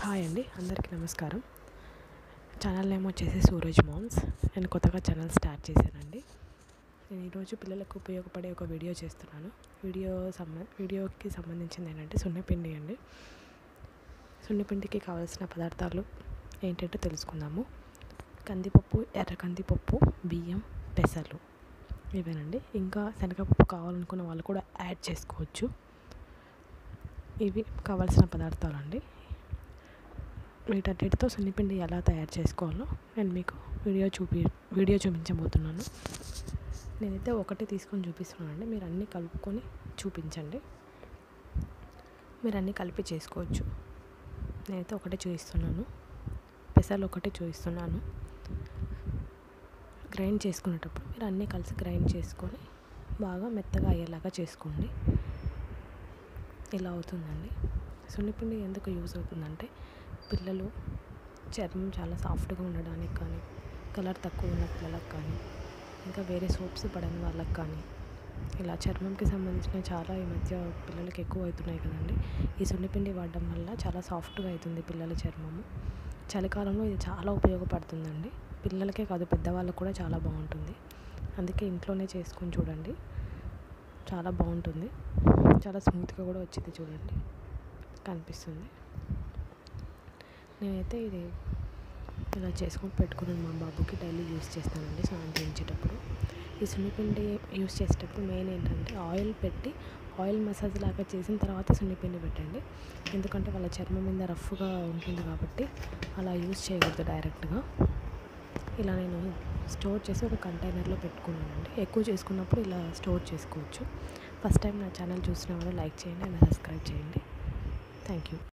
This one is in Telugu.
హాయ్ అండి అందరికీ నమస్కారం ఛానల్ నేమ్ వచ్చేసి సూరజ్ మామ్స్ నేను కొత్తగా ఛానల్ స్టార్ట్ చేశానండి నేను ఈరోజు పిల్లలకు ఉపయోగపడే ఒక వీడియో చేస్తున్నాను వీడియో సంబ వీడియోకి సంబంధించింది ఏంటంటే సున్నిపిండి అండి సున్నిపిండికి కావాల్సిన పదార్థాలు ఏంటంటే తెలుసుకుందాము కందిపప్పు ఎర్ర కందిపప్పు బియ్యం పెసలు ఇవేనండి ఇంకా శనగపప్పు కావాలనుకున్న వాళ్ళు కూడా యాడ్ చేసుకోవచ్చు ఇవి కావాల్సిన పదార్థాలు అండి వీటన్నిటితో సున్నిపిండి ఎలా తయారు చేసుకోవాలో నేను మీకు వీడియో చూపి వీడియో చూపించబోతున్నాను నేనైతే ఒకటి తీసుకొని చూపిస్తున్నాను అండి మీరు అన్నీ కలుపుకొని చూపించండి మీరు అన్నీ కలిపి చేసుకోవచ్చు నేనైతే ఒకటే చూపిస్తున్నాను పెసలు ఒకటే చూపిస్తున్నాను గ్రైండ్ చేసుకునేటప్పుడు మీరు అన్నీ కలిసి గ్రైండ్ చేసుకొని బాగా మెత్తగా అయ్యేలాగా చేసుకోండి ఇలా అవుతుందండి సున్నిపిండి ఎందుకు యూజ్ అవుతుందంటే పిల్లలు చర్మం చాలా సాఫ్ట్గా ఉండడానికి కానీ కలర్ తక్కువ ఉన్న పిల్లలకు కానీ ఇంకా వేరే సోప్స్ పడని వాళ్ళకి కానీ ఇలా చర్మంకి సంబంధించిన చాలా ఈ మధ్య పిల్లలకి ఎక్కువ అవుతున్నాయి కదండి ఈ సున్నిపిండి వాడడం వల్ల చాలా సాఫ్ట్గా అవుతుంది పిల్లల చర్మము చలికాలంలో ఇది చాలా ఉపయోగపడుతుందండి పిల్లలకే కాదు పెద్దవాళ్ళకు కూడా చాలా బాగుంటుంది అందుకే ఇంట్లోనే చేసుకొని చూడండి చాలా బాగుంటుంది చాలా స్మూత్గా కూడా వచ్చింది చూడండి కనిపిస్తుంది నేనైతే ఇది ఇలా చేసుకొని పెట్టుకున్నాను మా బాబుకి డైలీ యూస్ చేస్తానండి స్నానం చేయించేటప్పుడు ఈ సున్నిపిండి యూస్ చేసేటప్పుడు మెయిన్ ఏంటంటే ఆయిల్ పెట్టి ఆయిల్ మసాజ్ లాగా చేసిన తర్వాత సున్నిపిండి పెట్టండి ఎందుకంటే వాళ్ళ చర్మం మీద రఫ్గా ఉంటుంది కాబట్టి అలా యూస్ చేయకూడదు డైరెక్ట్గా ఇలా నేను స్టోర్ చేసి ఒక కంటైనర్లో పెట్టుకున్నానండి ఎక్కువ చేసుకున్నప్పుడు ఇలా స్టోర్ చేసుకోవచ్చు ఫస్ట్ టైం నా ఛానల్ చూసిన వాళ్ళు లైక్ చేయండి అండ్ సబ్స్క్రైబ్ చేయండి థ్యాంక్ యూ